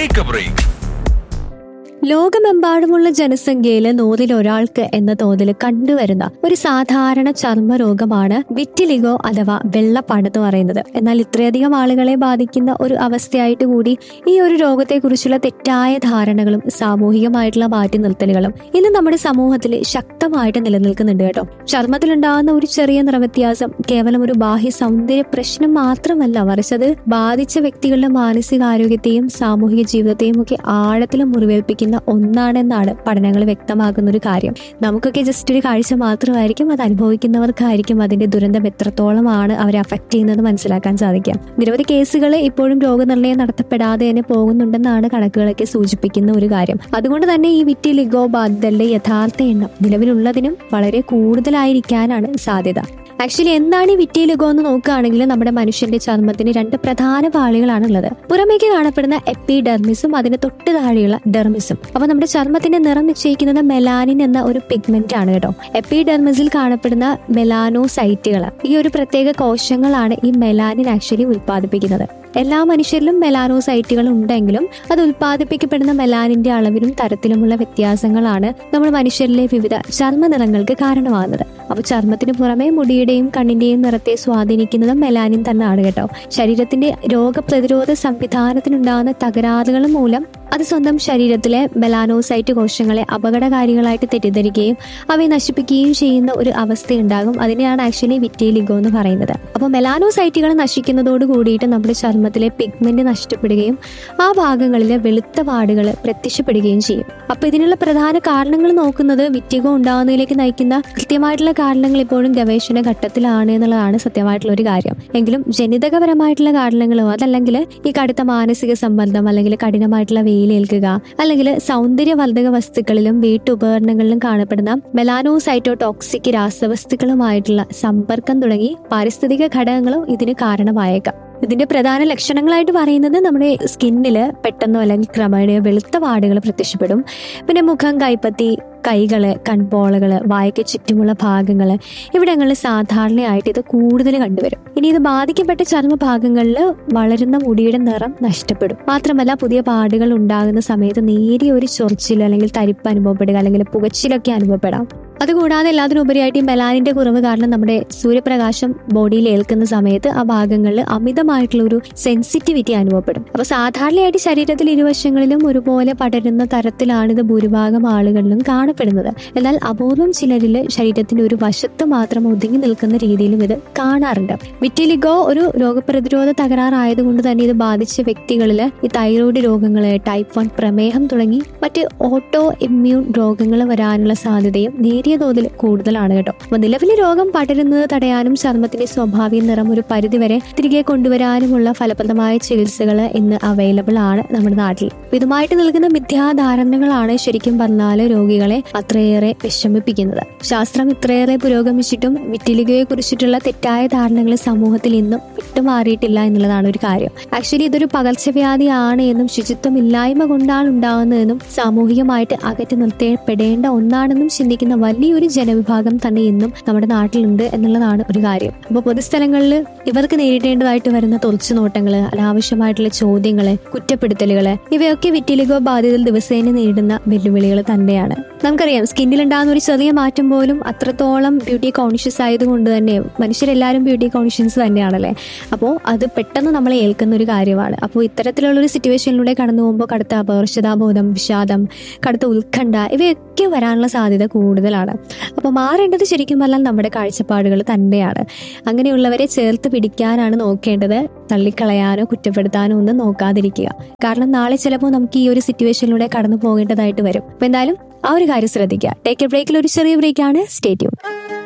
take A break ലോകമെമ്പാടുമുള്ള ജനസംഖ്യയിൽ നൂറിൽ ഒരാൾക്ക് എന്ന തോതിൽ കണ്ടുവരുന്ന ഒരു സാധാരണ ചർമ്മ രോഗമാണ് വിറ്റിലിഗോ അഥവാ വെള്ളപ്പാട് എന്ന് പറയുന്നത് എന്നാൽ ഇത്രയധികം ആളുകളെ ബാധിക്കുന്ന ഒരു അവസ്ഥയായിട്ട് കൂടി ഈ ഒരു രോഗത്തെക്കുറിച്ചുള്ള തെറ്റായ ധാരണകളും സാമൂഹികമായിട്ടുള്ള മാറ്റി നിർത്തലുകളും ഇന്ന് നമ്മുടെ സമൂഹത്തിൽ ശക്തമായിട്ട് നിലനിൽക്കുന്നുണ്ട് കേട്ടോ ചർമ്മത്തിലുണ്ടാകുന്ന ഒരു ചെറിയ നിറവ്യത്യാസം കേവലം ഒരു ബാഹ്യ സൗന്ദര്യ പ്രശ്നം മാത്രമല്ല മറിച്ച് അത് ബാധിച്ച വ്യക്തികളുടെ മാനസികാരോഗ്യത്തെയും സാമൂഹിക ജീവിതത്തെയും ഒക്കെ ആഴത്തിൽ മുറിവേൽപ്പിക്കുന്ന ഒന്നാണെന്നാണ് പഠനങ്ങൾ വ്യക്തമാക്കുന്ന ഒരു കാര്യം നമുക്കൊക്കെ ജസ്റ്റ് ഒരു കാഴ്ച മാത്രമായിരിക്കും അത് അനുഭവിക്കുന്നവർക്കായിരിക്കും അതിന്റെ ദുരന്തം എത്രത്തോളമാണ് അവരെ അഫക്ട് ചെയ്യുന്നത് മനസ്സിലാക്കാൻ സാധിക്കാം നിരവധി കേസുകൾ ഇപ്പോഴും രോഗനിർണയം നടത്തപ്പെടാതെ തന്നെ പോകുന്നുണ്ടെന്നാണ് കണക്കുകളൊക്കെ സൂചിപ്പിക്കുന്ന ഒരു കാര്യം അതുകൊണ്ട് തന്നെ ഈ വിറ്റിലിഗോ ബാധിതരുടെ യഥാർത്ഥ എണ്ണം നിലവിലുള്ളതിനും വളരെ കൂടുതലായിരിക്കാനാണ് സാധ്യത ആക്ച്വലി എന്താണ് ഈ വിറ്റിലിഗോ എന്ന് നോക്കുകയാണെങ്കിൽ നമ്മുടെ മനുഷ്യന്റെ ചർമ്മത്തിന് രണ്ട് പ്രധാന പാളികളാണ് ഉള്ളത് പുറമേക്ക് കാണപ്പെടുന്ന എപ്പിഡെർമിസും അതിന് തൊട്ട് താഴെയുള്ള ഡെർമിസും അപ്പൊ നമ്മുടെ ചർമ്മത്തിന്റെ നിറം നിശ്ചയിക്കുന്നത് മെലാനിൻ എന്ന ഒരു പിഗ്മെന്റ് ആണ് കേട്ടോ എപ്പിഡെർമിസിൽ കാണപ്പെടുന്ന മെലാനോസൈറ്റുകൾ ഈ ഒരു പ്രത്യേക കോശങ്ങളാണ് ഈ മെലാനിൻ ആക്ച്വലി ഉൽപ്പാദിപ്പിക്കുന്നത് എല്ലാ മനുഷ്യരിലും മെലാനോസൈറ്റുകൾ ഉണ്ടെങ്കിലും അത് ഉൽപ്പാദിപ്പിക്കപ്പെടുന്ന മെലാനിന്റെ അളവിലും തരത്തിലുമുള്ള വ്യത്യാസങ്ങളാണ് നമ്മൾ മനുഷ്യരിലെ വിവിധ ചർമ്മ നിറങ്ങൾക്ക് കാരണമാകുന്നത് അപ്പോൾ ചർമ്മത്തിന് പുറമെ മുടിയുടെയും കണ്ണിന്റെയും നിറത്തെ സ്വാധീനിക്കുന്നത് മെലാനിൻ തന്നെയാണ് കേട്ടോ ശരീരത്തിന്റെ രോഗപ്രതിരോധ സംവിധാനത്തിനുണ്ടാകുന്ന തകരാറുകൾ മൂലം അത് സ്വന്തം ശരീരത്തിലെ മെലാനോസൈറ്റ് കോശങ്ങളെ അപകടകാരികളായിട്ട് തെറ്റിദ്ധരിക്കുകയും അവയെ നശിപ്പിക്കുകയും ചെയ്യുന്ന ഒരു അവസ്ഥയുണ്ടാകും അതിനെയാണ് ആക്ച്വലി വിറ്റേലിഗോ എന്ന് പറയുന്നത് അപ്പോൾ മെലാനോസൈറ്റുകൾ നശിക്കുന്നതോട് കൂടിയിട്ട് നമ്മുടെ ചർമ്മത്തിലെ പിഗ്മെന്റ് നഷ്ടപ്പെടുകയും ആ ഭാഗങ്ങളിലെ വെളുത്ത പാടുകൾ പ്രത്യക്ഷപ്പെടുകയും ചെയ്യും അപ്പോൾ ഇതിനുള്ള പ്രധാന കാരണങ്ങൾ നോക്കുന്നത് വിറ്റിഗോ ഉണ്ടാകുന്നതിലേക്ക് നയിക്കുന്ന കൃത്യമായിട്ടുള്ള കാരണങ്ങൾ ഇപ്പോഴും ഗവേഷണ ഘട്ടത്തിലാണ് എന്നുള്ളതാണ് സത്യമായിട്ടുള്ള ഒരു കാര്യം എങ്കിലും ജനിതകപരമായിട്ടുള്ള കാരണങ്ങളോ അതല്ലെങ്കിൽ ഈ കടുത്ത മാനസിക സമ്മർദ്ദം അല്ലെങ്കിൽ കഠിനമായിട്ടുള്ള വെയിലേൽക്കുക അല്ലെങ്കിൽ സൗന്ദര്യവർദ്ധക വസ്തുക്കളിലും വീട്ടുപകരണങ്ങളിലും കാണപ്പെടുന്ന മെലാനോസൈറ്റോടോക്സിക് രാസവസ്തുക്കളുമായിട്ടുള്ള സമ്പർക്കം തുടങ്ങി പാരിസ്ഥിതിക ഘടകങ്ങളും ഇതിന് കാരണമായേക്കാം ഇതിന്റെ പ്രധാന ലക്ഷണങ്ങളായിട്ട് പറയുന്നത് നമ്മുടെ സ്കിന്നില് പെട്ടെന്നോ അല്ലെങ്കിൽ ക്രമേണയോ വെളുത്ത പാടുകൾ പ്രത്യക്ഷപ്പെടും പിന്നെ മുഖം കൈപ്പത്തി കൈകള് കൺപോളകള് വായ്ക്ക് ചുറ്റുമുള്ള ഭാഗങ്ങള് ഇവിടങ്ങളിൽ സാധാരണയായിട്ട് ഇത് കൂടുതൽ കണ്ടുവരും ഇനി ഇത് ബാധിക്കപ്പെട്ട ചർമ്മ ഭാഗങ്ങളിൽ വളരുന്ന മുടിയുടെ നിറം നഷ്ടപ്പെടും മാത്രമല്ല പുതിയ പാടുകൾ ഉണ്ടാകുന്ന സമയത്ത് നേരിയ ഒരു ചൊറിച്ചിൽ അല്ലെങ്കിൽ തരിപ്പ് അനുഭവപ്പെടുക അല്ലെങ്കിൽ പുകച്ചിലൊക്കെ അനുഭവപ്പെടാം അതുകൂടാതെ എല്ലാത്തിനുപരിയായിട്ട് ഈ മെലാനിന്റെ കുറവ് കാരണം നമ്മുടെ സൂര്യപ്രകാശം ബോഡിയിൽ ഏൽക്കുന്ന സമയത്ത് ആ ഭാഗങ്ങളിൽ അമിതമായിട്ടുള്ള ഒരു സെൻസിറ്റിവിറ്റി അനുഭവപ്പെടും അപ്പൊ സാധാരണയായിട്ട് ശരീരത്തിൽ ഇരുവശങ്ങളിലും ഒരുപോലെ പടരുന്ന തരത്തിലാണ് ഇത് ഭൂരിഭാഗം ആളുകളിലും കാണപ്പെടുന്നത് എന്നാൽ അപൂർവം ചിലരിൽ ശരീരത്തിന്റെ ഒരു വശത്ത് മാത്രം ഒതുങ്ങി നിൽക്കുന്ന രീതിയിലും ഇത് കാണാറുണ്ട് വിറ്റിലിഗോ ഒരു രോഗപ്രതിരോധ തകരാറായതുകൊണ്ട് തന്നെ ഇത് ബാധിച്ച വ്യക്തികളിൽ ഈ തൈറോയ്ഡ് രോഗങ്ങള് ടൈപ്പ് വൺ പ്രമേഹം തുടങ്ങി മറ്റ് ഓട്ടോ ഇമ്മ്യൂൺ രോഗങ്ങൾ വരാനുള്ള സാധ്യതയും നേരിയ തോതിൽ കൂടുതലാണ് കേട്ടോ അപ്പൊ നിലവിലെ രോഗം പടരുന്നത് തടയാനും ചർമ്മത്തിന്റെ സ്വാഭാവിക നിറം ഒരു പരിധിവരെ തിരികെ കൊണ്ടുവരാനുമുള്ള ഫലപ്രദമായ ചികിത്സകൾ ഇന്ന് അവൈലബിൾ ആണ് നമ്മുടെ നാട്ടിൽ അപ്പൊ ഇതുമായിട്ട് നൽകുന്ന മിഥ്യാധാരണകളാണ് ശരിക്കും പറഞ്ഞാൽ രോഗികളെ അത്രയേറെ വിഷമിപ്പിക്കുന്നത് ശാസ്ത്രം ഇത്രയേറെ പുരോഗമിച്ചിട്ടും വിറ്റിലികയെ കുറിച്ചിട്ടുള്ള തെറ്റായ ധാരണകൾ സമൂഹത്തിൽ ഇന്നും വിട്ടുമാറിയിട്ടില്ല എന്നുള്ളതാണ് ഒരു കാര്യം ആക്ച്വലി ഇതൊരു പകർച്ചവ്യാധിയാണ് എന്നും ശുചിത്വം ഇല്ലായ്മ കൊണ്ടാണ് ഉണ്ടാകുന്നതെന്നും സാമൂഹികമായിട്ട് അകറ്റി നിർത്തപ്പെടേണ്ട ഒന്നാണെന്നും ചിന്തിക്കുന്ന വലിയൊരു ജനവിഭാഗം തന്നെ ഇന്നും നമ്മുടെ നാട്ടിലുണ്ട് എന്നുള്ളതാണ് ഒരു കാര്യം അപ്പോൾ പൊതുസ്ഥലങ്ങളിൽ ഇവർക്ക് നേരിടേണ്ടതായിട്ട് വരുന്ന തുറച്ചു നോട്ടങ്ങള് അനാവശ്യമായിട്ടുള്ള ചോദ്യങ്ങള് കുറ്റപ്പെടുത്തലുകള് ഇവയൊക്കെ വിറ്റിലിഗോ ബാധിതൽ ദിവസേന നേരിടുന്ന വെല്ലുവിളികൾ തന്നെയാണ് നമുക്കറിയാം സ്കിന്നിൽ ഉണ്ടാകുന്ന ഒരു ചെറിയ മാറ്റം പോലും അത്രത്തോളം ബ്യൂട്ടി കോൺഷ്യസ് ആയതുകൊണ്ട് തന്നെ മനുഷ്യരെല്ലാവരും ബ്യൂട്ടി കോൺഷ്യസ് തന്നെയാണല്ലേ അപ്പോൾ അത് പെട്ടെന്ന് നമ്മളെ ഏൽക്കുന്ന ഒരു കാര്യമാണ് അപ്പോൾ ഇത്തരത്തിലുള്ള ഒരു സിറ്റുവേഷനിലൂടെ കടന്നു പോകുമ്പോൾ കടുത്ത അപകർഷതാബോധം വിഷാദം കടുത്ത ഉത്കണ്ഠ ഇവയൊക്കെ വരാനുള്ള സാധ്യത കൂടുതലാണ് അപ്പോൾ മാറേണ്ടത് ശരിക്കും പറഞ്ഞാൽ നമ്മുടെ കാഴ്ചപ്പാടുകൾ തന്നെയാണ് അങ്ങനെയുള്ളവരെ ചേർത്ത് പിടിക്കാനാണ് നോക്കേണ്ടത് തള്ളിക്കളയാനോ കുറ്റപ്പെടുത്താനോ ഒന്നും നോക്കാതിരിക്കുക കാരണം നാളെ ചിലപ്പോൾ നമുക്ക് ഈ ഒരു സിറ്റുവേഷനിലൂടെ കടന്നു പോകേണ്ടതായിട്ട് വരും അപ്പോൾ എന്തായാലും ആ ഒരു കാര്യം ശ്രദ്ധിക്കുക ടേക്ക് എ ബ്രേക്കിൽ ഒരു ചെറിയ ബ്രേക്കാണ് സ്റ്റേറ്റ്യൂൺ